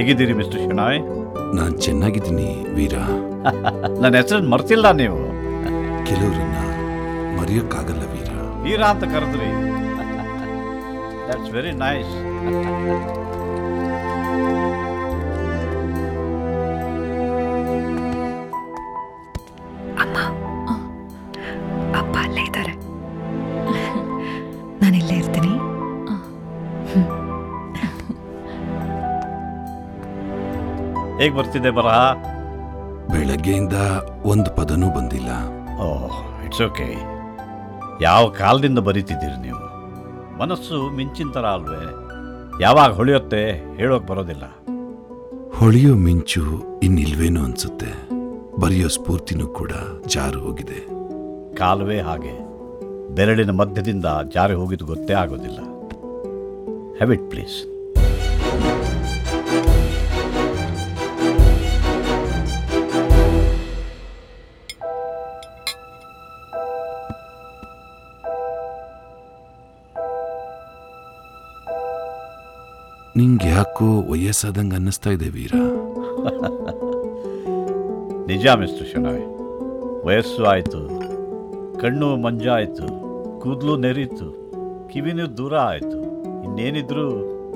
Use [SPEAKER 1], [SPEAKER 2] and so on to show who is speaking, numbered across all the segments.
[SPEAKER 1] ಹೇಗಿದ್ದೀರಿ ಮಿಸ್ಟರ್ ಶೆಣಾಯ್
[SPEAKER 2] ನಾನ್ ಚೆನ್ನಾಗಿದ್ದೀನಿ ವೀರ
[SPEAKER 1] ನನ್ನ ಹೆಸರನ್ನು ಮರ್ತಿಲ್ಲ ನೀವು
[SPEAKER 2] ಕೆಲವರನ್ನ ಮರೆಯೋಕ್ಕಾಗಲ್ಲ ವೀರ
[SPEAKER 1] ವೀರ ಅಂತ ಕರೆದ್ರಿ ದಟ್ಸ್ ವೆರಿ ನೈಸ್
[SPEAKER 3] ಅಮ್ಮ ಅಪ್ಪ ಅಲ್ಲೇ ಇದ್ದಾರೆ ನಾನು ಇಲ್ಲೇ ಇರ್ತೀನಿ
[SPEAKER 1] ಹೇಗೆ ಬರ್ತಿದೆ ಬರಹ
[SPEAKER 2] ಬೆಳಗ್ಗೆಯಿಂದ ಒಂದು ಪದನೂ ಬಂದಿಲ್ಲ
[SPEAKER 1] ಓಹ್ ಇಟ್ಸ್ ಓಕೆ ಯಾವ ಕಾಲದಿಂದ ಬರೀತಿದ್ದೀರಿ ನೀವು ಮನಸ್ಸು ಮಿಂಚಿನ ಥರ ಅಲ್ವೇ ಯಾವಾಗ ಹೊಳೆಯುತ್ತೆ ಹೇಳೋಕೆ ಬರೋದಿಲ್ಲ
[SPEAKER 2] ಹೊಳೆಯೋ ಮಿಂಚು ಇನ್ನಿಲ್ವೇನೋ ಅನ್ಸುತ್ತೆ ಬರೆಯೋ ಸ್ಫೂರ್ತಿನೂ ಕೂಡ ಜಾರು ಹೋಗಿದೆ
[SPEAKER 1] ಕಾಲುವೆ ಹಾಗೆ ಬೆರಳಿನ ಮಧ್ಯದಿಂದ ಜಾರಿ ಹೋಗಿದ್ದು ಗೊತ್ತೇ ಆಗೋದಿಲ್ಲ ಹ್ಯಾವ್ ಇಟ್ ಪ್ಲೀಸ್
[SPEAKER 2] ನಿಂಗೆ ಯಾಕೋ ವಯಸ್ಸಾದಂಗೆ ಅನ್ನಿಸ್ತಾ ಇದೆ ವೀರ
[SPEAKER 1] ನಿಜ ಮಿಸ್ಟರ್ ಶೆಣಾಯ್ ವಯಸ್ಸು ಆಯಿತು ಕಣ್ಣು ಮಂಜಾಯಿತು ಕೂದಲು ನೆರೀತು ಕಿವಿನೂ ದೂರ ಆಯಿತು ಇನ್ನೇನಿದ್ರು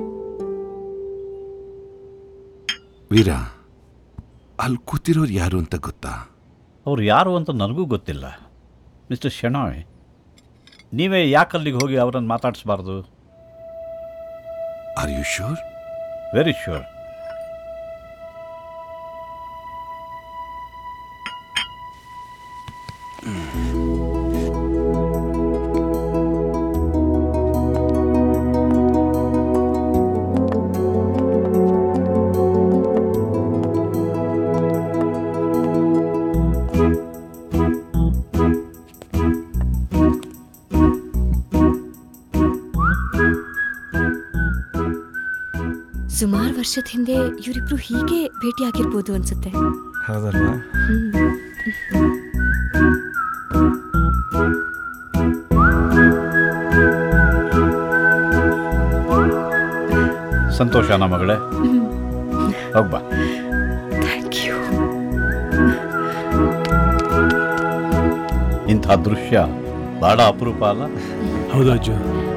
[SPEAKER 2] ವೀರ ಅಲ್ಲಿ ಕೂತಿರೋರು ಯಾರು ಅಂತ ಗೊತ್ತಾ
[SPEAKER 1] ಅವ್ರು ಯಾರು ಅಂತ ನನಗೂ ಗೊತ್ತಿಲ್ಲ ಮಿಸ್ಟರ್ ಶೆಣಾಯ್ ನೀವೇ ಯಾಕೆ ಅಲ್ಲಿಗೆ ಹೋಗಿ ಅವರನ್ನು ಮಾತಾಡಿಸ್ಬಾರ್ದು
[SPEAKER 2] are you sure
[SPEAKER 1] very sure
[SPEAKER 4] ಸುಮಾರು ವರ್ಷದ ಹಿಂದೆ ಇವರಿಬ್ರು ಹೀಗೆ ಭೇಟಿಯಾಗಿರ್ಬೋದು ಅನ್ಸುತ್ತೆ
[SPEAKER 5] ಹೌದಲ್ವಾ
[SPEAKER 1] ಸಂತೋಷನ ಮಗಳೇ ಹೋಗ್ಬಾ
[SPEAKER 3] ಥ್ಯಾಂಕ್ ಯು
[SPEAKER 1] ಇಂಥ ದೃಶ್ಯ ಬಹಳ ಅಪರೂಪ ಅಲ್ಲ
[SPEAKER 5] ಹೌದು ಅಜ್ಜು